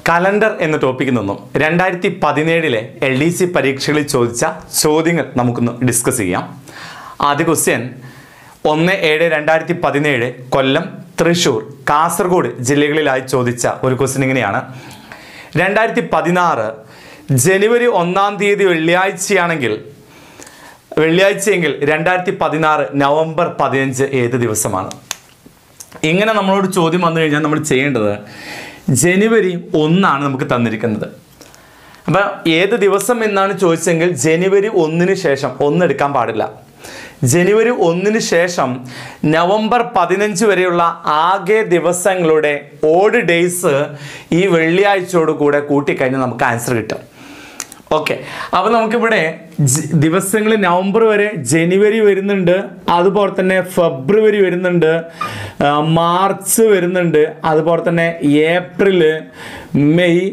calendar എന്ന ടോപ്പിക്കിൽ നിന്നും രണ്ടായിരത്തി പതിനേഴിലെ എൽ ഡി സി പരീക്ഷകളിൽ ചോദിച്ച ചോദ്യങ്ങൾ നമുക്കൊന്ന് ഡിസ്കസ് ചെയ്യാം ആദ്യ ക്വസ്റ്റ്യൻ ഒന്ന് ഏഴ് രണ്ടായിരത്തി പതിനേഴ് കൊല്ലം തൃശൂർ കാസർഗോഡ് ജില്ലകളിലായി ചോദിച്ച ഒരു ക്വസ്റ്റ്യൻ ഇങ്ങനെയാണ് രണ്ടായിരത്തി പതിനാറ് ജനുവരി ഒന്നാം തീയതി വെള്ളിയാഴ്ചയാണെങ്കിൽ വെള്ളിയാഴ്ചയെങ്കിൽ രണ്ടായിരത്തി പതിനാറ് നവംബർ പതിനഞ്ച് ഏത് ദിവസമാണ് ഇങ്ങനെ നമ്മളോട് ചോദ്യം വന്നു കഴിഞ്ഞാൽ നമ്മൾ ചെയ്യേണ്ടത് ജനുവരി ഒന്നാണ് നമുക്ക് തന്നിരിക്കുന്നത് അപ്പം ഏത് ദിവസം എന്നാണ് ചോദിച്ചെങ്കിൽ ജനുവരി ഒന്നിന് ശേഷം ഒന്നെടുക്കാൻ പാടില്ല ജനുവരി ഒന്നിന് ശേഷം നവംബർ പതിനഞ്ച് വരെയുള്ള ആകെ ദിവസങ്ങളുടെ ഓഡ് ഡേയ്സ് ഈ വെള്ളിയാഴ്ചയോട് കൂടെ കൂട്ടിക്കഴിഞ്ഞാൽ നമുക്ക് ആൻസർ കിട്ടും ഓക്കെ അപ്പോൾ നമുക്കിവിടെ ദിവസങ്ങൾ നവംബർ വരെ ജനുവരി വരുന്നുണ്ട് അതുപോലെ തന്നെ ഫെബ്രുവരി വരുന്നുണ്ട് ആ, മാർച്ച് വരുന്നുണ്ട് അതുപോലെ തന്നെ April May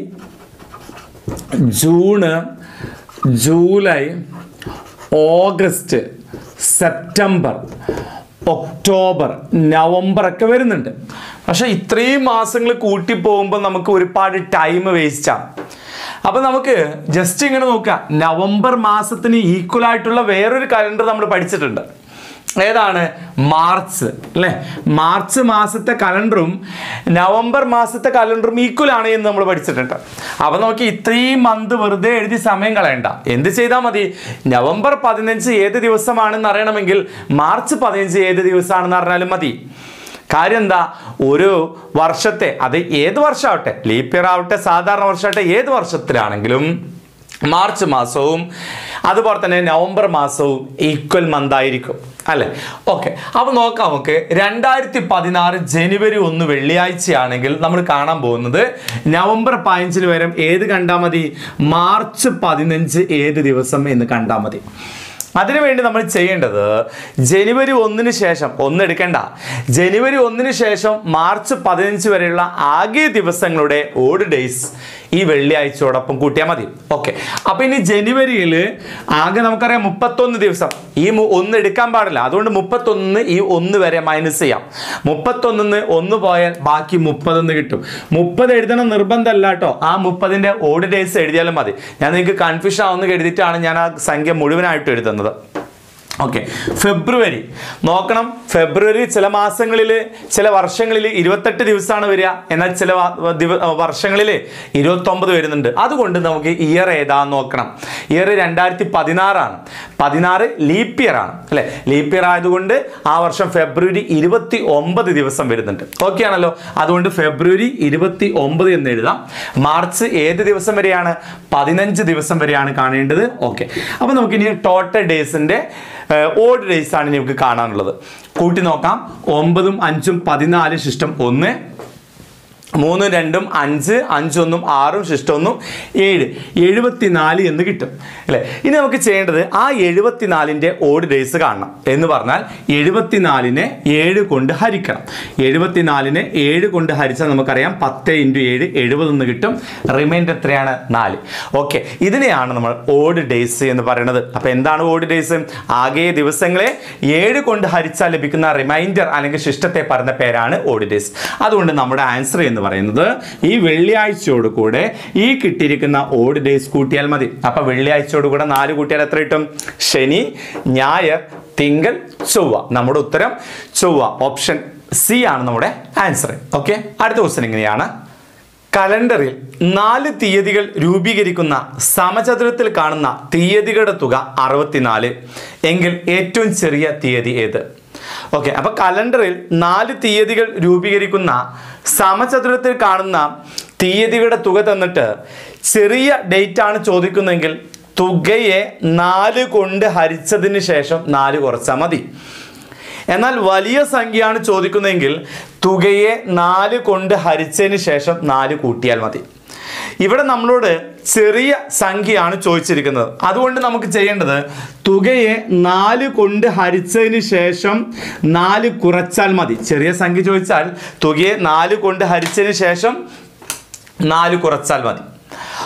June July August September October November ഒക്കെ വരുന്നുണ്ട് പക്ഷെ ഇത്രയും മാസങ്ങൾ കൂട്ടി പോകുമ്പോൾ നമുക്ക് ഒരുപാട് ടൈം വേസ്റ്റാണ് അപ്പൊ നമുക്ക് ജസ്റ്റ് ഇങ്ങനെ നോക്കാം നവംബർ മാസത്തിന് ഈക്വൽ ആയിട്ടുള്ള വേറൊരു കലണ്ടർ നമ്മൾ പഠിച്ചിട്ടുണ്ട് ഏതാണ് മാർച്ച് അല്ലേ മാർച്ച് മാസത്തെ കലണ്ടറും നവംബർ മാസത്തെ കലണ്ടറും ഈക്വൽ ആണ് എന്ന് നമ്മൾ പഠിച്ചിട്ടുണ്ട് അപ്പൊ നമുക്ക് ഇത്രയും മന്ത് വെറുതെ എഴുതി സമയം കളയണ്ട എന്ത് ചെയ്താൽ മതി നവംബർ പതിനഞ്ച് ഏത് ദിവസമാണെന്ന് അറിയണമെങ്കിൽ മാർച്ച് പതിനഞ്ച് ഏത് ദിവസമാണെന്ന് അറിഞ്ഞാലും മതി കാര്യം എന്താ ഒരു വർഷത്തെ അത് ഏത് വർഷമാവട്ടെ ലീപ്പ് ഇയർ ആവട്ടെ സാധാരണ വർഷമാവട്ടെ ഏത് വർഷത്തിലാണെങ്കിലും മാർച്ച് മാസവും അതുപോലെ തന്നെ നവംബർ മാസവും ഈക്വൽ മന്ത് ആയിരിക്കും അല്ലേ ഓക്കെ അപ്പോൾ നോക്കാം നമുക്ക് രണ്ടായിരത്തി പതിനാറ് ജനുവരി ഒന്ന് വെള്ളിയാഴ്ചയാണെങ്കിൽ നമ്മൾ കാണാൻ പോകുന്നത് നവംബർ പതിനഞ്ചിന് വരെ ഏത് കണ്ടാൽ മതി മാർച്ച് പതിനഞ്ച് ഏത് ദിവസം എന്ന് കണ്ടാൽ മതി അതിനുവേണ്ടി നമ്മൾ ചെയ്യേണ്ടത് ജനുവരി ഒന്നിന് ശേഷം ഒന്നെടുക്കണ്ട ജനുവരി ഒന്നിന് ശേഷം മാർച്ച് പതിനഞ്ച് വരെയുള്ള ആകെ ദിവസങ്ങളുടെ ഓഡ് ഡേയ്സ് ഈ വെള്ളിയാഴ്ചയോടൊപ്പം കൂട്ടിയാൽ മതി ഓക്കെ അപ്പൊ ഇനി ജനുവരിയിൽ ആകെ നമുക്കറിയാം മുപ്പത്തൊന്ന് ദിവസം ഈ മു- ഒന്ന് എടുക്കാൻ പാടില്ല അതുകൊണ്ട് മുപ്പത്തൊന്ന് ഈ ഒന്ന് വരെ മൈനസ് ചെയ്യാം മുപ്പത്തൊന്നിന്ന് ഒന്ന് പോയാൽ ബാക്കി മുപ്പതെന്ന് കിട്ടും മുപ്പത് എഴുതണം നിർബന്ധമല്ല കേട്ടോ ആ മുപ്പതിന്റെ ഓഡ് ഡേയ്സ് എഴുതിയാലും മതി ഞാൻ നിങ്ങൾക്ക് കൺഫ്യൂഷൻ ആവുന്ന എഴുതിയിട്ടാണ് ഞാൻ ആ സംഖ്യ മുഴുവനായിട്ട് എഴുതുന്നത് ഓക്കെ ഫെബ്രുവരി നോക്കണം ഫെബ്രുവരി ചില മാസങ്ങളിൽ ചില വർഷങ്ങളിൽ ഇരുപത്തെട്ട് ദിവസമാണ് വരിക എന്നാൽ ചില വർഷങ്ങളിൽ ഇരുപത്തൊമ്പത് വരുന്നുണ്ട് അതുകൊണ്ട് നമുക്ക് ഇയർ ഏതാന്ന് നോക്കണം ഇയർ രണ്ടായിരത്തി പതിനാറാണ് പതിനാറ് ലീപ്പ് ഇയർ ആണ് അല്ലെ ലീപ്പ് ഇയർ ആയതുകൊണ്ട് ആ വർഷം ഫെബ്രുവരി ഇരുപത്തി ഒമ്പത് ദിവസം വരുന്നുണ്ട് ഓക്കെ ആണല്ലോ അതുകൊണ്ട് ഫെബ്രുവരി ഇരുപത്തി ഒമ്പത് എന്ന് എഴുതാം മാർച്ച് ഏത് ദിവസം വരെയാണ് പതിനഞ്ച് ദിവസം വരെയാണ് കാണേണ്ടത് ഓക്കെ അപ്പോൾ നമുക്കിനി ടോട്ടൽ ഡേയ്സിൻ്റെ ഓഡ് ഡേയ്സ് ആണ് ഇനി നമുക്ക് കാണാനുള്ളത് കൂട്ടി നോക്കാം ഒമ്പതും അഞ്ചും പതിനാല് ശിഷ്ടം ഒന്ന് മൂന്നും രണ്ടും അഞ്ച് അഞ്ചൊന്നും ആറും ശിഷ്ടൊന്നും ഏഴ് എഴുപത്തിനാല് എന്ന് കിട്ടും അല്ലേ ഇനി നമുക്ക് ചെയ്യേണ്ടത് ആ എഴുപത്തിനാലിൻ്റെ ഓഡ് ഡേയ്സ് കാണണം എന്ന് പറഞ്ഞാൽ എഴുപത്തിനാലിനെ ഏഴ് കൊണ്ട് ഹരിക്കണം എഴുപത്തിനാലിനെ ഏഴ് കൊണ്ട് ഹരിച്ചാൽ നമുക്കറിയാം പത്ത് ഇൻറ്റു ഏഴ് എഴുപത് എന്ന് കിട്ടും റിമൈൻഡർ എത്രയാണ് നാല് ഓക്കെ ഇതിനെയാണ് നമ്മൾ ഓഡ് ഡേയ്സ് എന്ന് പറയുന്നത് അപ്പോൾ എന്താണ് ഓഡ് ഡേയ്സ് ആകെ ദിവസങ്ങളെ ഏഴ് കൊണ്ട് ഹരിച്ചാൽ ലഭിക്കുന്ന റിമൈൻഡർ അല്ലെങ്കിൽ ശിഷ്ടത്തെ പറയുന്ന പേരാണ് ഓഡ് ഡേയ്സ് അതുകൊണ്ട് നമ്മുടെ ആൻസർ എന്ന് പറയുന്നത് ഈ വെള്ളിയാഴ്ചയോട് കൂടെ ഈ കിട്ടിയിരിക്കുന്ന ഓഡ് ഡേയ്സ് കൂട്ടിയാൽ മതി അപ്പൊ വെള്ളിയാഴ്ചയോട് കൂടെ നാല് കൂട്ടിയാൽ എത്ര കിട്ടും ശനി ഞായർ തിങ്കൾ ചൊവ്വ നമ്മുടെ ഉത്തരം ചൊവ്വ ഓപ്ഷൻ സി ആണ് നമ്മുടെ ആൻസർ ഓക്കെ അടുത്ത ക്വസ്റ്റൻ എങ്ങനെയാണ് കലണ്ടറിൽ നാല് തീയതികൾ രൂപീകരിക്കുന്ന സമചതുരത്തിൽ കാണുന്ന തീയതികളുടെ തുക അറുപത്തിനാല് എങ്കിൽ ഏറ്റവും ചെറിയ തീയതി ഏത് ഓക്കെ അപ്പൊ കലണ്ടറിൽ നാല് തീയതികൾ രൂപീകരിക്കുന്ന സമചതുരത്തിൽ കാണുന്ന തീയതികളുടെ തുക തന്നിട്ട് ചെറിയ ഡേറ്റ് ആണ് ചോദിക്കുന്നതെങ്കിൽ തുകയെ നാല് കൊണ്ട് ഹരിച്ചതിന് ശേഷം നാല് കുറച്ചാൽ മതി എന്നാൽ വലിയ സംഖ്യയാണ് ചോദിക്കുന്നതെങ്കിൽ തുകയെ നാല് കൊണ്ട് ഹരിച്ചതിന് ശേഷം നാല് കൂട്ടിയാൽ മതി ഇവിടെ നമ്മളോട് ചെറിയ സംഖ്യയാണ് ചോദിച്ചിരിക്കുന്നത് അതുകൊണ്ട് നമുക്ക് ചെയ്യേണ്ടത് തുകയെ നാല് കൊണ്ട് ഹരിച്ചതിന് ശേഷം നാല് കുറച്ചാൽ മതി ചെറിയ സംഖ്യ ചോദിച്ചാൽ തുകയെ നാല് കൊണ്ട് ഹരിച്ചതിന് ശേഷം നാല് കുറച്ചാൽ മതി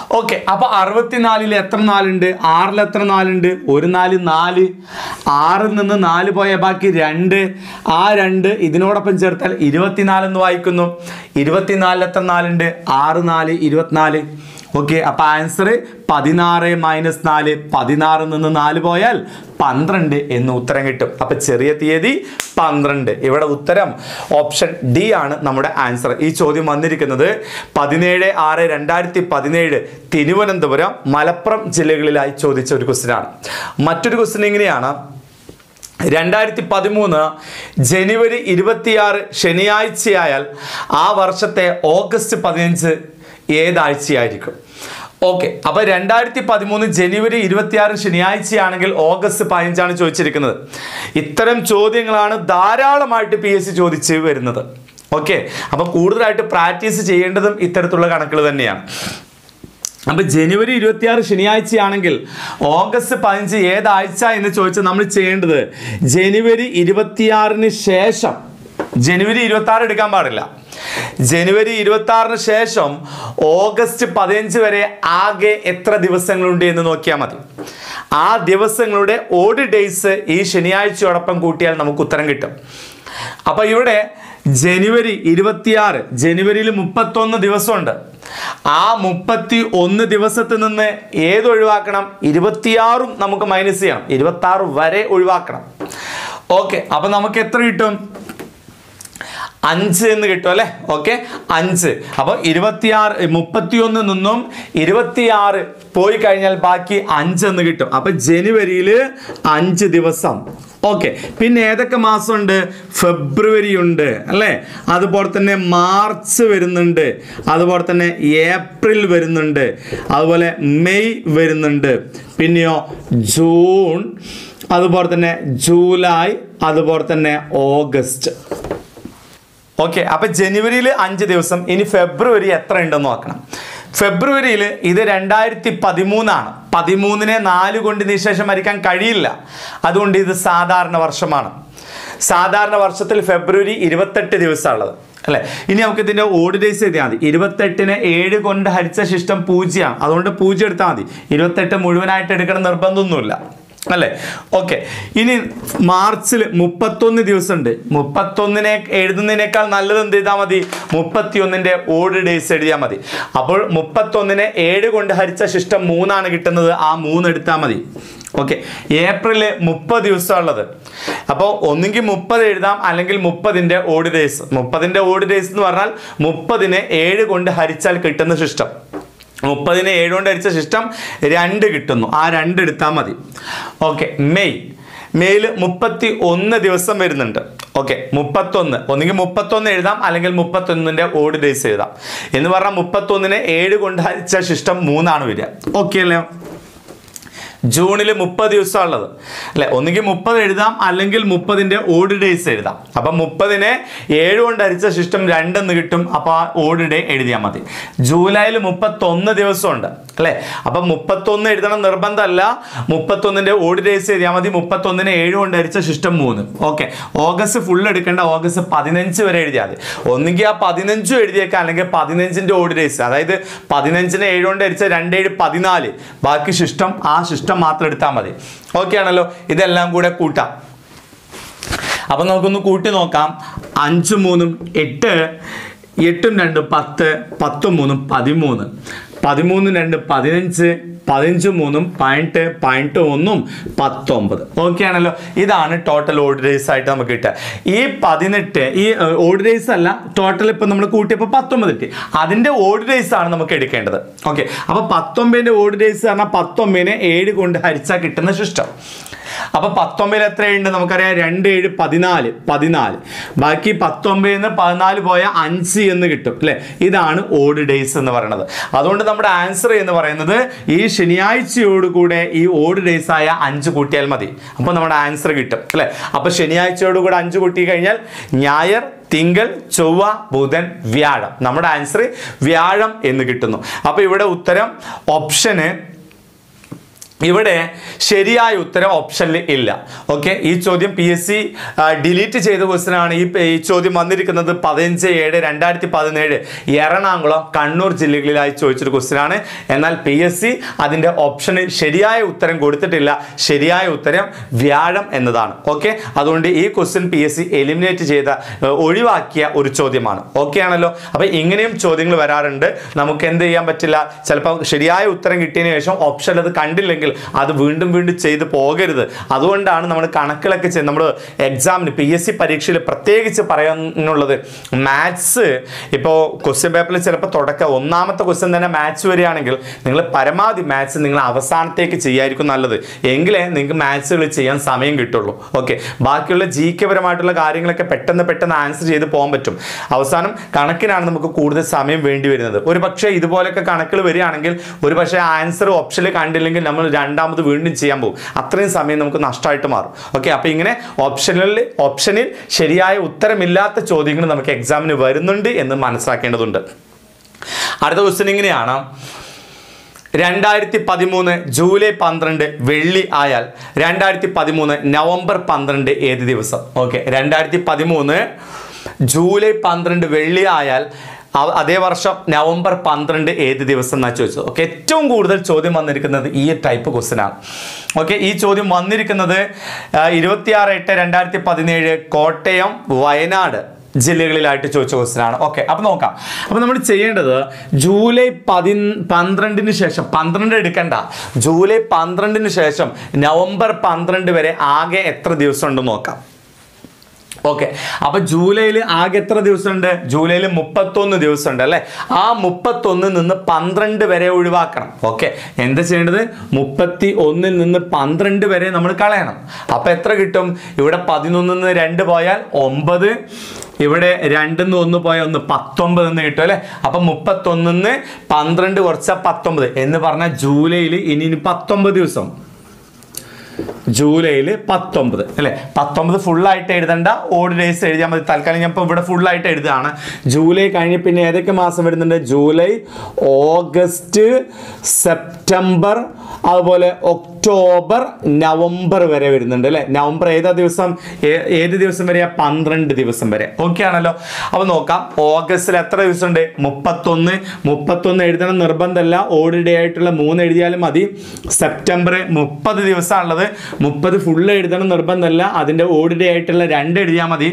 ഓക്കെ അപ്പൊ അറുപത്തിനാലിൽ എത്ര നാലുണ്ട് ആറിൽ എത്ര നാലുണ്ട് ഒരു നാല് നാല് ആറിൽ നിന്ന് നാല് പോയ ബാക്കി രണ്ട് ആ രണ്ട് ഇതിനോടൊപ്പം ചേർത്താൽ ഇരുപത്തിനാലെന്ന് വായിക്കുന്നു ഇരുപത്തിനാലിൽ എത്ര നാലുണ്ട് ആറ് നാല് ഇരുപത്തിനാല് ഓക്കെ അപ്പൊ ആൻസർ പതിനാറ് മൈനസ് നാല് പതിനാറിൽ നിന്ന് നാല് പോയാൽ പന്ത്രണ്ട് എന്ന് ഉത്തരം കിട്ടും അപ്പൊ ചെറിയ തീയതി പന്ത്രണ്ട് ഇവിടെ ഉത്തരം ഓപ്ഷൻ ഡി ആണ് നമ്മുടെ ആൻസർ ഈ ചോദ്യം വന്നിരിക്കുന്നത് പതിനേഴ് ആറ് രണ്ടായിരത്തി പതിനേഴ് തിരുവനന്തപുരം മലപ്പുറം ജില്ലകളിലായി ചോദിച്ച ഒരു ക്വസ്റ്റ്യൻ ആണ് മറ്റൊരു ക്വസ്റ്റ്യൻ ഇങ്ങനെയാണ് രണ്ടായിരത്തി പതിമൂന്ന് ജനുവരി ഇരുപത്തിയാറ് ശനിയാഴ്ചയായാൽ ആ വർഷത്തെ ഓഗസ്റ്റ് പതിനഞ്ച് ഏതാഴ്ചയായിരിക്കും ഓക്കെ അപ്പൊ രണ്ടായിരത്തി പതിമൂന്ന് ജനുവരി ഇരുപത്തിയാറ് ശനിയാഴ്ചയാണെങ്കിൽ ഓഗസ്റ്റ് പതിനഞ്ചാണ് ചോദിച്ചിരിക്കുന്നത് ഇത്തരം ചോദ്യങ്ങളാണ് ധാരാളമായിട്ട് പി എസ് സി ചോദിച്ച് വരുന്നത് ഓക്കെ അപ്പൊ കൂടുതലായിട്ട് പ്രാക്ടീസ് ചെയ്യേണ്ടതും ഇത്തരത്തിലുള്ള കണക്കുകൾ തന്നെയാണ് അപ്പൊ ജനുവരി ഇരുപത്തിയാറ് ശനിയാഴ്ചയാണെങ്കിൽ ഓഗസ്റ്റ് പതിനഞ്ച് ഏതാഴ്ച എന്ന് ചോദിച്ചാൽ നമ്മൾ ചെയ്യേണ്ടത് ജനുവരി ഇരുപത്തിയാറിന് ശേഷം ജനുവരി ഇരുപത്തി ആറ് എടുക്കാൻ പാടില്ല ജനുവരി ഇരുപത്തി ആറിന് ശേഷം ഓഗസ്റ്റ് പതിനഞ്ച് വരെ ആകെ എത്ര ദിവസങ്ങളുണ്ട് എന്ന് നോക്കിയാൽ മതി ആ ദിവസങ്ങളുടെ ഓഡ് ഡേയ്സ് ഈ ശനിയാഴ്ചയോടൊപ്പം കൂട്ടിയാൽ നമുക്ക് ഉത്തരം കിട്ടും അപ്പൊ ഇവിടെ ജനുവരി ഇരുപത്തിയാറ് ജനുവരിയിൽ മുപ്പത്തൊന്ന് ദിവസമുണ്ട് ആ മുപ്പത്തി ഒന്ന് ദിവസത്തിൽ നിന്ന് ഏത് ഒഴിവാക്കണം ഇരുപത്തിയാറും നമുക്ക് മൈനസ് ചെയ്യണം ഇരുപത്തി ആറ് വരെ ഒഴിവാക്കണം ഓക്കെ അപ്പൊ നമുക്ക് എത്ര കിട്ടും അഞ്ച് എന്ന് കിട്ടും അല്ലെ ഓക്കെ അഞ്ച് അപ്പോൾ ഇരുപത്തിയാറ് മുപ്പത്തിയൊന്ന് നിന്നും ഇരുപത്തിയാറ് പോയി കഴിഞ്ഞാൽ ബാക്കി അഞ്ച് എന്ന് കിട്ടും അപ്പൊ ജനുവരിയിൽ അഞ്ച് ദിവസം ഓക്കെ പിന്നെ ഏതൊക്കെ മാസമുണ്ട് ഫെബ്രുവരി ഉണ്ട് അല്ലേ അതുപോലെ തന്നെ മാർച്ച് വരുന്നുണ്ട് അതുപോലെ തന്നെ ഏപ്രിൽ വരുന്നുണ്ട് അതുപോലെ മെയ് വരുന്നുണ്ട് പിന്നെയോ ജൂൺ അതുപോലെ തന്നെ ജൂലൈ അതുപോലെ തന്നെ ഓഗസ്റ്റ് ഓക്കെ അപ്പൊ ജനുവരിയിൽ അഞ്ച് ദിവസം ഇനി ഫെബ്രുവരി എത്ര ഉണ്ടെന്ന് നോക്കണം ഫെബ്രുവരിയിൽ ഇത് രണ്ടായിരത്തി പതിമൂന്നാണ് പതിമൂന്നിനെ നാല് കൊണ്ട് നിശേഷം വരയ്ക്കാൻ കഴിയില്ല അതുകൊണ്ട് ഇത് സാധാരണ വർഷമാണ് സാധാരണ വർഷത്തിൽ ഫെബ്രുവരി ഇരുപത്തെട്ട് ദിവസമുള്ളത് അല്ലെ ഇനി നമുക്ക് ഇതിന്റെ ഓഡ് ഡേയ്സ് എഴുതിയാൽ മതി ഇരുപത്തെട്ടിനെ ഏഴ് കൊണ്ട് ഹരിച്ച ശിഷ്ടം പൂജ്യമാണ് അതുകൊണ്ട് പൂജ്യം എടുത്താൽ മതി ഇരുപത്തെട്ട് മുഴുവനായിട്ട് എടുക്കണം നിർബന്ധമൊന്നുമില്ല അല്ലേ ഓക്കെ ഇനി മാർച്ചിൽ മുപ്പത്തൊന്ന് ദിവസം ഉണ്ട് മുപ്പത്തൊന്നിനെ എഴുതുന്നതിനേക്കാൾ നല്ലത് എന്ത് ചെയ്താൽ മതി മുപ്പത്തിയൊന്നിന്റെ ഓഡ് ഡേയ്സ് എഴുതിയാൽ മതി അപ്പോൾ മുപ്പത്തൊന്നിനെ ഏഴ് കൊണ്ട് ഹരിച്ച ശിഷ്ടം മൂന്നാണ് കിട്ടുന്നത് ആ മൂന്ന് എടുത്താൽ മതി ഓക്കെ ഏപ്രില് മുപ്പത് ദിവസമുള്ളത് അപ്പോൾ ഒന്നുകിൽ മുപ്പത് എഴുതാം അല്ലെങ്കിൽ മുപ്പതിന്റെ ഓഡ് ഡേയ്സ് മുപ്പതിന്റെ ഓഡ് ഡേയ്സ് എന്ന് പറഞ്ഞാൽ മുപ്പതിനെ ഏഴ് കൊണ്ട് ഹരിച്ചാൽ കിട്ടുന്ന ശിഷ്ടം മുപ്പതിനെ ഏഴ് കൊണ്ട് ഹരിച്ച ശിഷ്ടം രണ്ട് കിട്ടുന്നു ആ രണ്ട് എടുത്താൽ മതി ഓക്കെ മെയ് മെയ്യിൽ മുപ്പത്തി ഒന്ന് ദിവസം വരുന്നുണ്ട് ഓക്കെ മുപ്പത്തൊന്ന് ഒന്നുകിൽ മുപ്പത്തൊന്ന് എഴുതാം അല്ലെങ്കിൽ മുപ്പത്തൊന്നിന്റെ ഓഡ് ഡേയ്സ് എഴുതാം എന്ന് പറഞ്ഞാൽ മുപ്പത്തൊന്നിനെ ഏഴ് കൊണ്ട് ഹരിച്ച ശിഷ്ടം മൂന്നാണ് വരിക ഓക്കെ അല്ലേ ജൂണിൽ മുപ്പത് ദിവസം ഉള്ളത് അല്ലെ ഒന്നുകിൽ മുപ്പത് എഴുതാം അല്ലെങ്കിൽ മുപ്പതിന്റെ ഓഡ് ഡേയ്സ് എഴുതാം അപ്പം മുപ്പതിനെ ഏഴ് കൊണ്ട് ഹരിച്ച ശിഷ്ടം രണ്ടെന്ന് കിട്ടും അപ്പോൾ ആ ഓഡ് ഡേ എഴുതിയാൽ മതി ജൂലൈയിൽ മുപ്പത്തൊന്ന് ദിവസമുണ്ട് അല്ലെ അപ്പം മുപ്പത്തൊന്ന് എഴുതണം നിർബന്ധമല്ല മുപ്പത്തൊന്നിന്റെ ഓഡ് ഡേയ്സ് എഴുതിയാൽ മതി മുപ്പത്തൊന്നിനെ ഏഴ് കൊണ്ട് ഹരിച്ച ശിഷ്ടം മൂന്ന് ഓക്കെ ഓഗസ്റ്റ് ഫുൾ എടുക്കേണ്ട ഓഗസ്റ്റ് പതിനഞ്ച് വരെ എഴുതിയാൽ മതി ഒന്നുകിൽ ആ പതിനഞ്ചും എഴുതിയേക്കാം അല്ലെങ്കിൽ പതിനഞ്ചിന്റെ ഓഡ് ഡേയ്സ് അതായത് പതിനഞ്ചിനെ ഏഴ് കൊണ്ട് ഹരിച്ച രണ്ടേഴ് പതിനാല് ബാക്കി ശിഷ്ടം ആ ശിഷ്ടം മാത്രം എടുത്താൽ മതി ഓക്കെ ആണല്ലോ ഇതെല്ലാം കൂടെ കൂട്ടാം അപ്പൊ നമുക്കൊന്ന് കൂട്ടി നോക്കാം അഞ്ച് മൂന്നും എട്ട് എട്ടും രണ്ടും പത്ത് പത്തും മൂന്നും പതിമൂന്ന് പതിമൂന്നും രണ്ട് പതിനഞ്ച് പതിനഞ്ചും മൂന്നും പതിനെട്ട് പതിനെട്ട് ഒന്നും പത്തൊമ്പത് ഓക്കെ ആണല്ലോ ഇതാണ് ടോട്ടൽ ഓർഡർ ഡേയ്സ് ആയിട്ട് നമുക്ക് കിട്ടുക ഈ പതിനെട്ട് ഈ ഓർഡർ ഡേയ്സ് അല്ല ടോട്ടൽ ഇപ്പം നമ്മൾ കൂട്ടിയപ്പോൾ പത്തൊമ്പത് കിട്ടി അതിൻ്റെ ഓർഡർ ഡേയ്സ് ആണ് നമുക്ക് എടുക്കേണ്ടത് ഓക്കെ അപ്പോൾ പത്തൊമ്പതിൻ്റെ ഓർഡർ ഡേയ്സ് പറഞ്ഞാൽ പത്തൊമ്പതിനെ ഏഴ് കൊണ്ട് ഹരിച്ചാൽ കിട്ടുന്ന സിസ്റ്റം അപ്പൊ പത്തൊമ്പതിൽ എത്രയുണ്ട് നമുക്കറിയാം രണ്ട് ഏഴ് പതിനാല് പതിനാല് ബാക്കി പത്തൊമ്പതിൽ നിന്ന് പതിനാല് പോയ അഞ്ച് എന്ന് കിട്ടും അല്ലെ ഇതാണ് ഓഡ് ഡേയ്സ് എന്ന് പറയുന്നത് അതുകൊണ്ട് നമ്മുടെ ആൻസർ എന്ന് പറയുന്നത് ഈ ശനിയാഴ്ചയോടുകൂടെ ഈ ഓഡ് ഡേയ്സ് ആയ അഞ്ച് കൂട്ടിയാൽ മതി അപ്പോൾ നമ്മുടെ ആൻസർ കിട്ടും അല്ലെ അപ്പൊ ശനിയാഴ്ചയോടുകൂടെ അഞ്ച് കൂട്ടി കഴിഞ്ഞാൽ ഞായർ തിങ്കൾ ചൊവ്വ ബുധൻ വ്യാഴം നമ്മുടെ ആൻസർ വ്യാഴം എന്ന് കിട്ടുന്നു അപ്പൊ ഇവിടെ ഉത്തരം ഓപ്ഷന് ഇവിടെ ശരിയായ ഉത്തരം ഓപ്ഷനിൽ ഇല്ല ഓക്കെ ഈ ചോദ്യം പി എസ് സി ഡിലീറ്റ് ചെയ്ത ക്വസ്റ്റ്യൻ ആണ് ഈ ഈ ചോദ്യം വന്നിരിക്കുന്നത് പതിനഞ്ച് ഏഴ് രണ്ടായിരത്തി പതിനേഴ് എറണാകുളം കണ്ണൂർ ജില്ലകളിലായി ചോദിച്ചൊരു ക്വസ്റ്റ്യൻ ആണ് എന്നാൽ പി എസ് സി അതിൻ്റെ ഓപ്ഷന് ശരിയായ ഉത്തരം കൊടുത്തിട്ടില്ല ശരിയായ ഉത്തരം വ്യാഴം എന്നതാണ് ഓക്കെ അതുകൊണ്ട് ഈ question P S C eliminate ചെയ്ത ഏർ, ഒഴിവാക്കിയ ഒരു ചോദ്യമാണ് ഓക്കെ ആണല്ലോ അപ്പോൾ ഇങ്ങനെയും ചോദ്യങ്ങൾ വരാറുണ്ട് നമുക്ക് എന്ത് ചെയ്യാൻ പറ്റില്ല ചിലപ്പോൾ ശരിയായ ഉത്തരം കിട്ടിയതിന് ശേഷം ഓപ്ഷൻ അത് കണ്ടില്ലെങ്കിൽ അത് വീണ്ടും വീണ്ടും ചെയ്ത് പോകരുത് അതുകൊണ്ടാണ് നമ്മൾ കണക്കുകളൊക്കെ ചെയ്ത് നമ്മൾ എക്സാമിന് പി എസ് സി പരീക്ഷയിൽ പ്രത്യേകിച്ച് പറയാനുള്ളത് മാത്സ് ഇപ്പോൾ ക്വസ്റ്റ്യൻ പേപ്പറിൽ ചിലപ്പോൾ തുടക്കം ഒന്നാമത്തെ ക്വസ്റ്റ്യൻ തന്നെ മാത്സ് വരികയാണെങ്കിൽ നിങ്ങൾ പരമാവധി മാത്സ് നിങ്ങൾ അവസാനത്തേക്ക് ചെയ്യായിരിക്കും നല്ലത് എങ്കിലേ നിങ്ങൾക്ക് മാത്സുകൾ ചെയ്യാൻ സമയം കിട്ടുള്ളൂ ഓക്കെ ബാക്കിയുള്ള ജി കെ പരമായിട്ടുള്ള കാര്യങ്ങളൊക്കെ പെട്ടെന്ന് പെട്ടെന്ന് ആൻസർ ചെയ്ത് പോകാൻ പറ്റും അവസാനം കണക്കിനാണ് നമുക്ക് കൂടുതൽ സമയം വേണ്ടി വരുന്നത് ഒരു പക്ഷേ ഇതുപോലൊക്കെ കണക്കുകൾ വരികയാണെങ്കിൽ ഒരു പക്ഷേ ആൻസർ ഓപ്ഷനിൽ കണ്ടില്ലെങ്കിൽ നമ്മൾ രണ്ടാമത് വീണ്ടും ചെയ്യാൻ പോകും അത്രയും സമയം നമുക്ക് നഷ്ടമായിട്ട് മാറും ഓക്കെ അപ്പോൾ ഇങ്ങനെ ഓപ്ഷനിൽ ഓപ്ഷനിൽ ശരിയായ ഉത്തരമില്ലാത്ത ചോദ്യങ്ങൾ നമുക്ക് എക്സാമിന് വരുന്നുണ്ട് എന്ന് മനസ്സിലാക്കേണ്ടതുണ്ട് അടുത്ത ക്വസ്റ്റ്യൻ ഇങ്ങനെയാണ് രണ്ടായിരത്തി പതിമൂന്ന് ജൂലൈ പന്ത്രണ്ട് വെള്ളി ആയാൽ രണ്ടായിരത്തി പതിമൂന്ന് നവംബർ പന്ത്രണ്ട് ഏത് ദിവസം ഓക്കെ രണ്ടായിരത്തി പതിമൂന്ന് ജൂലൈ പന്ത്രണ്ട് വെള്ളി ആയാൽ അവ- അതേ വർഷം നവംബർ പന്ത്രണ്ട് ഏത് ദിവസം എന്നാ ചോദിച്ചത് ഓക്കെ ഏറ്റവും കൂടുതൽ ചോദ്യം വന്നിരിക്കുന്നത് ഈ ടൈപ്പ് ക്വസ്റ്റ്യൻ ആണ് ഓക്കെ ഈ ചോദ്യം വന്നിരിക്കുന്നത് ഇരുപത്തിയാറ് എട്ട് രണ്ടായിരത്തി പതിനേഴ് കോട്ടയം വയനാട് ജില്ലകളിലായിട്ട് ചോദിച്ച ക്വസ്റ്റ്യൻ ആണ് ഓക്കെ അപ്പൊ നോക്കാം അപ്പൊ നമ്മൾ ചെയ്യേണ്ടത് ജൂലൈ പതി പന്ത്രണ്ടിന് ശേഷം പന്ത്രണ്ട് എടുക്കണ്ട ജൂലൈ പന്ത്രണ്ടിന് ശേഷം നവംബർ പന്ത്രണ്ട് വരെ ആകെ എത്ര ദിവസം ഉണ്ടെന്ന് നോക്കാം ഓക്കെ അപ്പൊ ജൂലൈയിൽ ആകെ എത്ര ദിവസമുണ്ട് ജൂലൈയിൽ മുപ്പത്തൊന്ന് ദിവസമുണ്ട് അല്ലെ ആ മുപ്പത്തൊന്നിൽ നിന്ന് പന്ത്രണ്ട് വരെ ഒഴിവാക്കണം ഓക്കെ എന്താ ചെയ്യേണ്ടത് മുപ്പത്തി ഒന്നിൽ നിന്ന് പന്ത്രണ്ട് വരെ നമ്മൾ കളയണം അപ്പൊ എത്ര കിട്ടും ഇവിടെ പതിനൊന്നിൽ നിന്ന് രണ്ട് പോയാൽ ഒമ്പത് ഇവിടെ രണ്ടിന്ന് ഒന്ന് പോയാൽ ഒന്ന് പത്തൊമ്പത് എന്ന് കിട്ടും അല്ലെ അപ്പൊ മുപ്പത്തൊന്നിന്ന് പന്ത്രണ്ട് കുറച്ച പത്തൊമ്പത് എന്ന് പറഞ്ഞാൽ ജൂലൈയിൽ ഇനി ഇനി പത്തൊമ്പത് ദിവസം ജൂലൈയിൽ പത്തൊമ്പത് അല്ലെ പത്തൊമ്പത് ഫുള്ളായിട്ട് എഴുതണ്ട ഓഡ് ഡേയ്സ് എഴുതിയാൽ മതി തൽക്കാലം ഞാൻ ഇപ്പോൾ ഇവിടെ ഫുള്ളായിട്ട് എഴുതുകയാണ് ജൂലൈ കഴിഞ്ഞ് പിന്നെ ഏതൊക്കെ മാസം വരുന്നുണ്ട് ജൂലൈ ഓഗസ്റ്റ് സെപ്റ്റംബർ അതുപോലെ ഒക്ടോബർ നവംബർ വരെ വരുന്നുണ്ട് അല്ലെ നവംബർ ഏതാ ദിവസം ഏ- ഏത് ദിവസം വരെയാ പന്ത്രണ്ട് ദിവസം വരെ ഓക്കെ ആണല്ലോ അപ്പൊ നോക്കാം ഓഗസ്റ്റിൽ എത്ര ദിവസം ഉണ്ട് മുപ്പത്തൊന്ന് മുപ്പത്തൊന്ന് എഴുതണം നിർബന്ധമല്ല ഓഡ് ഡേ ആയിട്ടുള്ള മൂന്ന് എഴുതിയാലും മതി സെപ്റ്റംബർ മുപ്പത് ദിവസമാണുള്ളത് മുപ്പത് ഫുള്ള് എഴുതണം നിർബന്ധമല്ല അതിന്റെ ഓഡ് ഡേ ആയിട്ടുള്ള രണ്ട് എഴുതിയാൽ മതി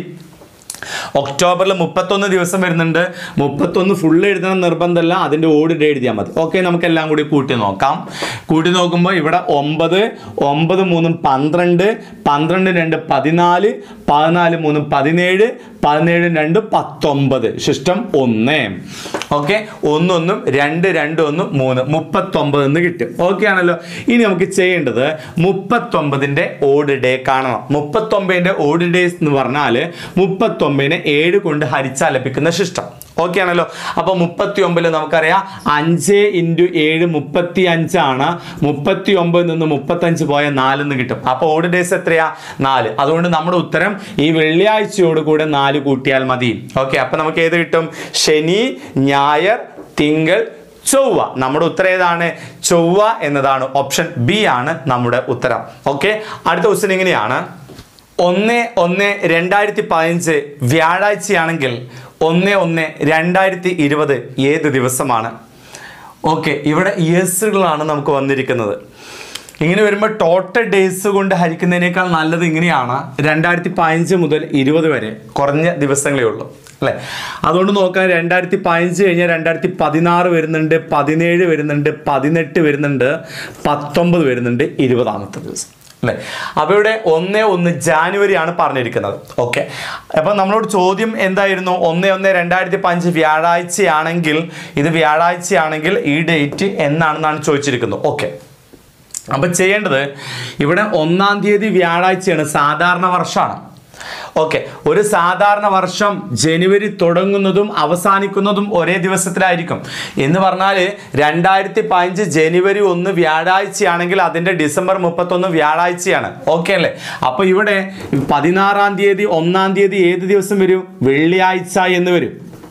ഒക്ടോബറിൽ മുപ്പത്തൊന്ന് ദിവസം വരുന്നുണ്ട് മുപ്പത്തൊന്ന് ഫുള്ള് എഴുതണം നിർബന്ധമല്ല അതിൻ്റെ ഓഡ് ഡേ എഴുതിയാൽ മതി ഓക്കെ നമുക്ക് എല്ലാം കൂടി കൂട്ടി നോക്കാം കൂട്ടി നോക്കുമ്പോൾ ഇവിടെ ഒമ്പത് ഒമ്പത് മൂന്നും പന്ത്രണ്ട് പന്ത്രണ്ട് രണ്ട് പതിനാല് പതിനാല് മൂന്നും പതിനേഴ് പതിനേഴ് രണ്ട് പത്തൊമ്പത് ശിഷ്ടം ഒന്ന് ഓക്കെ ഒന്നൊന്നും രണ്ട് രണ്ട് ഒന്നും മൂന്ന് മുപ്പത്തൊമ്പത് എന്ന് കിട്ടും ഓക്കെ ആണല്ലോ ഇനി നമുക്ക് ചെയ്യേണ്ടത് മുപ്പത്തൊമ്പതിൻ്റെ ഓഡ് ഡേ കാണണം മുപ്പത്തൊമ്പതിൻ്റെ ഓഡ് ഡേയ്സ് എന്ന് പറഞ്ഞാൽ മുപ്പത്തൊമ്പതിനെ ഏഴ് കൊണ്ട് ഹരിച്ചാൽ ലഭിക്കുന്ന ശിഷ്ടം ഓക്കെ ആണല്ലോ അപ്പൊ മുപ്പത്തി ഒമ്പതിൽ നമുക്കറിയാം അഞ്ച് ഇൻറ്റു ഏഴ് മുപ്പത്തി അഞ്ചാണ് മുപ്പത്തി ഒമ്പതിൽ നിന്ന് മുപ്പത്തഞ്ച് പോയ നാലെന്ന് കിട്ടും അപ്പൊ ഓഡ് ഡേയ്സ് എത്രയാ നാല് അതുകൊണ്ട് നമ്മുടെ ഉത്തരം ഈ വെള്ളിയാഴ്ചയോട് കൂടെ നാല് കൂട്ടിയാൽ മതി ഓക്കെ അപ്പൊ നമുക്ക് ഏത് കിട്ടും ശനി ഞായർ തിങ്കൾ ചൊവ്വ നമ്മുടെ ഉത്തരം ഏതാണ് ചൊവ്വ എന്നതാണ് ഓപ്ഷൻ ബി ആണ് നമ്മുടെ ഉത്തരം ഓക്കെ അടുത്ത ക്വസ്റ്റ്യൻ ഇങ്ങനെയാണ് ഒന്ന് ഒന്ന് രണ്ടായിരത്തി പതിനഞ്ച് വ്യാഴാഴ്ചയാണെങ്കിൽ ഒന്ന് ഒന്ന് രണ്ടായിരത്തി ഇരുപത് ഏത് ദിവസമാണ് ഓക്കെ ഇവിടെ ഇയേഴ്സുകളാണ് നമുക്ക് വന്നിരിക്കുന്നത് ഇങ്ങനെ വരുമ്പോൾ ടോട്ടൽ ഡേയ്സ് കൊണ്ട് ഹരിക്കുന്നതിനേക്കാൾ നല്ലത് ഇങ്ങനെയാണ് രണ്ടായിരത്തി പതിനഞ്ച് മുതൽ ഇരുപത് വരെ കുറഞ്ഞ ദിവസങ്ങളേ ഉള്ളൂ അല്ലേ അതുകൊണ്ട് നോക്കാൻ രണ്ടായിരത്തി പതിനഞ്ച് കഴിഞ്ഞാൽ രണ്ടായിരത്തി പതിനാറ് വരുന്നുണ്ട് പതിനേഴ് വരുന്നുണ്ട് പതിനെട്ട് വരുന്നുണ്ട് പത്തൊമ്പത് വരുന്നുണ്ട് ഇരുപതാമത്തെ ദിവസം അല്ലേ അപ്പോൾ ഇവിടെ ഒന്ന് ഒന്ന് ജാനുവരി ആണ് പറഞ്ഞിരിക്കുന്നത് ഓക്കെ അപ്പോൾ നമ്മളോട് ചോദ്യം എന്തായിരുന്നു ഒന്ന് ഒന്ന് രണ്ടായിരത്തി പതിനഞ്ച് വ്യാഴാഴ്ചയാണെങ്കിൽ ഇത് വ്യാഴാഴ്ചയാണെങ്കിൽ ഈ ഡേറ്റ് എന്നാണെന്നാണ് ചോദിച്ചിരിക്കുന്നത് ഓക്കെ അപ്പം ചെയ്യേണ്ടത് ഇവിടെ ഒന്നാം തീയതി വ്യാഴാഴ്ചയാണ് സാധാരണ വർഷമാണ് ഓക്കെ ഒരു സാധാരണ വർഷം ജനുവരി തുടങ്ങുന്നതും അവസാനിക്കുന്നതും ഒരേ ദിവസത്തിലായിരിക്കും എന്ന് പറഞ്ഞാൽ രണ്ടായിരത്തി പതിനഞ്ച് ജനുവരി ഒന്ന് വ്യാഴാഴ്ചയാണെങ്കിൽ അതിൻ്റെ ഡിസംബർ മുപ്പത്തൊന്ന് വ്യാഴാഴ്ചയാണ് ഓക്കെ അല്ലേ അപ്പോൾ ഇവിടെ പതിനാറാം തീയതി ഒന്നാം തീയതി ഏത് ദിവസം വരും വെള്ളിയാഴ്ച എന്ന് വരും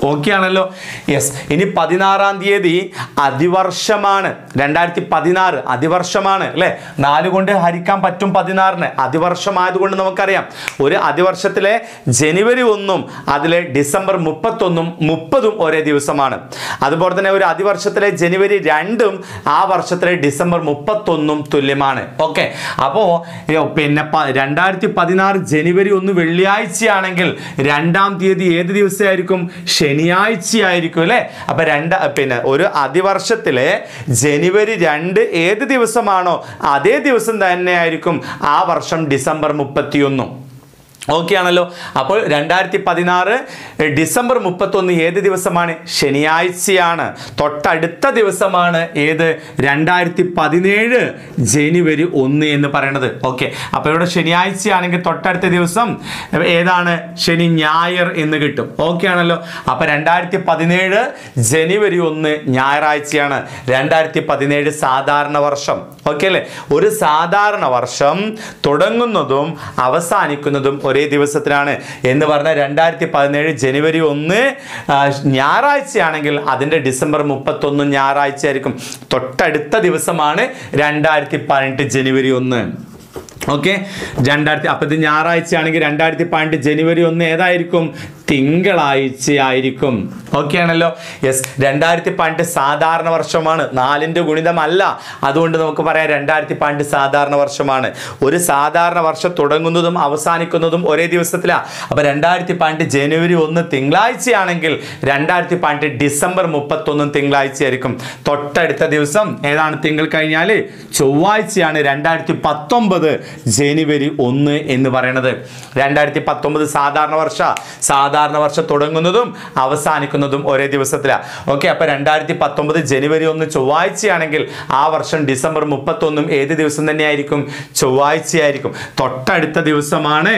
ഓക്കെ ആണല്ലോ യെസ് ഇനി പതിനാറാം തീയതി അതിവർഷമാണ് രണ്ടായിരത്തി പതിനാറ് അതിവർഷമാണ് അല്ലേ നാല് കൊണ്ട് ഹരിക്കാൻ പറ്റും പതിനാറിന് അതിവർഷമായതുകൊണ്ട് നമുക്കറിയാം ഒരു അതിവർഷത്തിലെ ജനുവരി ഒന്നും അതിലെ ഡിസംബർ മുപ്പത്തൊന്നും മുപ്പതും ഒരേ ദിവസമാണ് അതുപോലെ തന്നെ ഒരു അതിവർഷത്തിലെ ജനുവരി രണ്ടും ആ വർഷത്തിലെ ഡിസംബർ മുപ്പത്തൊന്നും തുല്യമാണ് ഓക്കെ അപ്പോൾ പിന്നെ പ- രണ്ടായിരത്തി പതിനാറ് ജനുവരി ഒന്ന് വെള്ളിയാഴ്ചയാണെങ്കിൽ രണ്ടാം തീയതി ഏത് ദിവസമായിരിക്കും ശനിയാഴ്ചയായിരിക്കും അല്ലേ അപ്പൊ രണ്ട് പിന്നെ ഒരു അതിവർഷത്തിലെ ജനുവരി രണ്ട് ഏത് ദിവസമാണോ അതേ ദിവസം തന്നെയായിരിക്കും ആ വർഷം ഡിസംബർ മുപ്പത്തിയൊന്നും ഓക്കെ ആണല്ലോ അപ്പോൾ രണ്ടായിരത്തി പതിനാറ് ഡിസംബർ മുപ്പത്തൊന്ന് ഏത് ദിവസമാണ് ശനിയാഴ്ചയാണ് തൊട്ടടുത്ത ദിവസമാണ് ഏത് രണ്ടായിരത്തി പതിനേഴ് ജനുവരി ഒന്ന് എന്ന് പറയുന്നത് ഓക്കെ അപ്പോൾ ഇവിടെ ശനിയാഴ്ചയാണെങ്കിൽ തൊട്ടടുത്ത ദിവസം ഏതാണ് ശനി ഞായർ എന്ന് കിട്ടും ഓക്കെ ആണല്ലോ അപ്പോൾ രണ്ടായിരത്തി പതിനേഴ് ജനുവരി ഒന്ന് ഞായറാഴ്ചയാണ് രണ്ടായിരത്തി പതിനേഴ് സാധാരണ വർഷം ഓക്കെ അല്ലേ ഒരു സാധാരണ വർഷം തുടങ്ങുന്നതും അവസാനിക്കുന്നതും ഒരേ ദിവസത്തിലാണ് എന്ന് പറഞ്ഞാൽ രണ്ടായിരത്തി പതിനേഴ് ജനുവരി ഒന്ന് ആ, ഞായറാഴ്ചയാണെങ്കിൽ അതിൻ്റെ ഡിസംബർ മുപ്പത്തൊന്ന് ഞായറാഴ്ച ആയിരിക്കും തൊട്ടടുത്ത ദിവസമാണ് രണ്ടായിരത്തി പതിനെട്ട് ജനുവരി ഒന്ന് ഓക്കെ രണ്ടായിരത്തി അപ്പം ഇത് ഞായറാഴ്ച ആണെങ്കിൽ രണ്ടായിരത്തി പതിനെട്ട് ജനുവരി ഒന്ന് ഏതായിരിക്കും തിങ്കളാഴ്ച ആയിരിക്കും ഓക്കെ ആണല്ലോ യെസ് രണ്ടായിരത്തി പതിനെട്ട് സാധാരണ വർഷമാണ് നാലിൻ്റെ ഗുണിതമല്ല അതുകൊണ്ട് നമുക്ക് പറയാം രണ്ടായിരത്തി പതിനെട്ട് സാധാരണ വർഷമാണ് ഒരു സാധാരണ വർഷം തുടങ്ങുന്നതും അവസാനിക്കുന്നതും ഒരേ ദിവസത്തിലാണ് അപ്പം രണ്ടായിരത്തി പതിനെട്ട് ജനുവരി ഒന്ന് തിങ്കളാഴ്ചയാണെങ്കിൽ രണ്ടായിരത്തി പതിനെട്ട് ഡിസംബർ മുപ്പത്തൊന്നും തിങ്കളാഴ്ചയായിരിക്കും തൊട്ടടുത്ത ദിവസം ഏതാണ് തിങ്കൾ കഴിഞ്ഞാൽ ചൊവ്വാഴ്ചയാണ് രണ്ടായിരത്തി പത്തൊമ്പത് ജനുവരി ഒന്ന് എന്ന് പറയുന്നത് രണ്ടായിരത്തി പത്തൊമ്പത് സാധാരണ വർഷ സാധാരണ വർഷം തുടങ്ങുന്നതും അവസാനിക്കുന്നതും ഒരേ ദിവസത്തിലാണ് ഓക്കെ അപ്പൊ രണ്ടായിരത്തി പത്തൊമ്പത് ജനുവരി ഒന്ന് ചൊവ്വാഴ്ചയാണെങ്കിൽ ആ വർഷം ഡിസംബർ മുപ്പത്തൊന്നും ഏത് ദിവസം തന്നെയായിരിക്കും ചൊവ്വാഴ്ചയായിരിക്കും തൊട്ടടുത്ത ദിവസമാണ്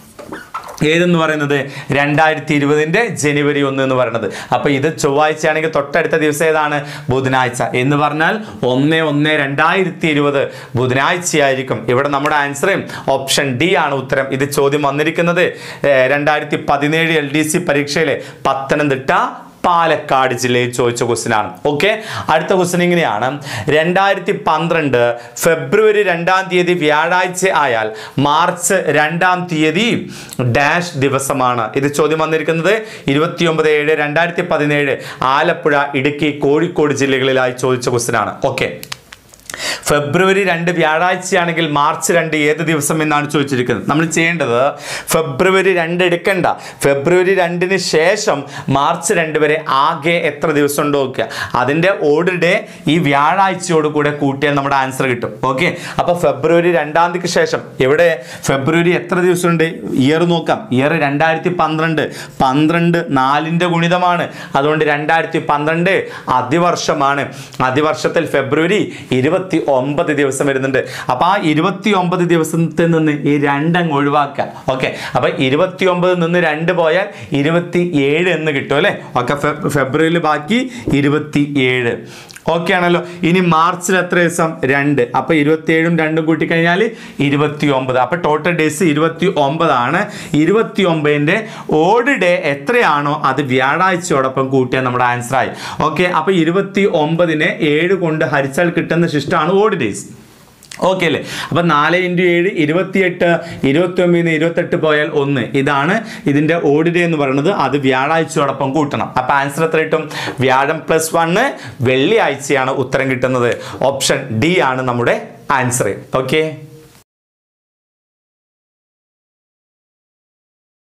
ഏതെന്ന് പറയുന്നത് രണ്ടായിരത്തി ഇരുപതിൻ്റെ ജനുവരി ഒന്ന് എന്ന് പറയുന്നത് അപ്പോൾ ഇത് ചൊവ്വാഴ്ചയാണെങ്കിൽ തൊട്ടടുത്ത ദിവസം ഏതാണ് ബുധനാഴ്ച എന്ന് പറഞ്ഞാൽ ഒന്ന് ഒന്ന് രണ്ടായിരത്തി ഇരുപത് ബുധനാഴ്ചയായിരിക്കും ഇവിടെ നമ്മുടെ ആൻസർ ഓപ്ഷൻ ഡി ആണ് ഉത്തരം ഇത് ചോദ്യം വന്നിരിക്കുന്നത് ഏർ, രണ്ടായിരത്തി പതിനേഴ് എൽ ഡി സി പരീക്ഷയിലെ പത്തനംതിട്ട പാലക്കാട് ജില്ലയിൽ ചോദിച്ച ക്വസ്റ്റ്യൻ ആണ് ഓക്കെ അടുത്ത ക്വസ്റ്റ്യൻ ഇങ്ങനെയാണ് രണ്ടായിരത്തി പന്ത്രണ്ട് ഫെബ്രുവരി രണ്ടാം തീയതി വ്യാഴാഴ്ച ആയാൽ മാർച്ച് രണ്ടാം തീയതി ഡാഷ് ദിവസമാണ് ഇത് ചോദ്യം വന്നിരിക്കുന്നത് ഇരുപത്തിയൊമ്പത് ഏഴ് രണ്ടായിരത്തി പതിനേഴ് ആലപ്പുഴ ഇടുക്കി കോഴിക്കോട് ജില്ലകളിലായി ചോദിച്ച ക്വസ്റ്റ്യൻ ആണ് ഓക്കെ ഫെബ്രുവരി രണ്ട് വ്യാഴാഴ്ചയാണെങ്കിൽ മാർച്ച് രണ്ട് ഏത് ദിവസം എന്നാണ് ചോദിച്ചിരിക്കുന്നത് നമ്മൾ ചെയ്യേണ്ടത് ഫെബ്രുവരി രണ്ട് എടുക്കണ്ട ഫെബ്രുവരി രണ്ടിന് ശേഷം മാർച്ച് രണ്ട് വരെ ആകെ എത്ര ദിവസം ഉണ്ട് നോക്കുക അതിൻ്റെ ഓർഡർ ഡേ ഈ വ്യാഴാഴ്ചയോട് കൂടെ കൂട്ടിയാൽ നമ്മുടെ ആൻസർ കിട്ടും ഓക്കെ അപ്പോൾ ഫെബ്രുവരി രണ്ടാം തീയതിക്ക് ശേഷം എവിടെ ഫെബ്രുവരി എത്ര ദിവസമുണ്ട് ഇയർ നോക്കാം ഇയർ രണ്ടായിരത്തി പന്ത്രണ്ട് പന്ത്രണ്ട് നാലിൻ്റെ ഗുണിതമാണ് അതുകൊണ്ട് രണ്ടായിരത്തി പന്ത്രണ്ട് അതിവർഷമാണ് അതിവർഷത്തിൽ ഫെബ്രുവരി ഇരുപത്തി ഒമ്പത് ദിവസം വരുന്നുണ്ട് അപ്പോൾ ആ ഇരുപത്തി ഒമ്പത് ദിവസത്തിൽ നിന്ന് ഈ രണ്ടങ്ങ് ഒഴിവാക്കുക ഓക്കെ അപ്പോൾ ഇരുപത്തി ഒമ്പത് നിന്ന് രണ്ട് പോയാൽ ഇരുപത്തി ഏഴ് എന്ന് കിട്ടും അല്ലേ ഓക്കെ ഫെബ്രുവരിയിൽ ബാക്കി ഇരുപത്തി ഏഴ് ഓക്കെ ആണല്ലോ ഇനി മാർച്ചിൽ എത്ര ദിവസം രണ്ട് അപ്പോൾ ഇരുപത്തിയേഴും രണ്ടും കൂട്ടിക്കഴിഞ്ഞാൽ ഇരുപത്തി ഒമ്പത് അപ്പോൾ ടോട്ടൽ ഡേയ്സ് ഇരുപത്തി ഒമ്പതാണ് ഇരുപത്തി ഒമ്പതിൻ്റെ ഓഡ് ഡേ എത്രയാണോ അത് വ്യാഴാഴ്ചയോടൊപ്പം കൂട്ടിയാൽ നമ്മുടെ ആൻസർ ആയി ഓക്കെ അപ്പോൾ ഇരുപത്തി ഒമ്പതിനെ ഏഴ് കൊണ്ട് ഹരിച്ചാൽ കിട്ടുന്ന ശിഷ്ടമാണ് ഓഡ് ഡേയ്സ് ഓക്കെ അല്ലേ അപ്പൊ നാല് ഇൻറ്റു ഏഴ് ഇരുപത്തിയെട്ട് ഇരുപത്തി ഒമ്പതിന് ഇരുപത്തെട്ട് പോയാൽ ഒന്ന് ഇതാണ് ഇതിന്റെ ഓഡിഡേ എന്ന് പറയുന്നത് അത് വ്യാഴാഴ്ചയോടൊപ്പം കൂട്ടണം അപ്പൊ ആൻസർ എത്ര കിട്ടും വ്യാഴം പ്ലസ് വണ്ണ് വെള്ളിയാഴ്ചയാണ് ഉത്തരം കിട്ടുന്നത് ഓപ്ഷൻ ഡി ആണ് നമ്മുടെ ആൻസർ ഓക്കെ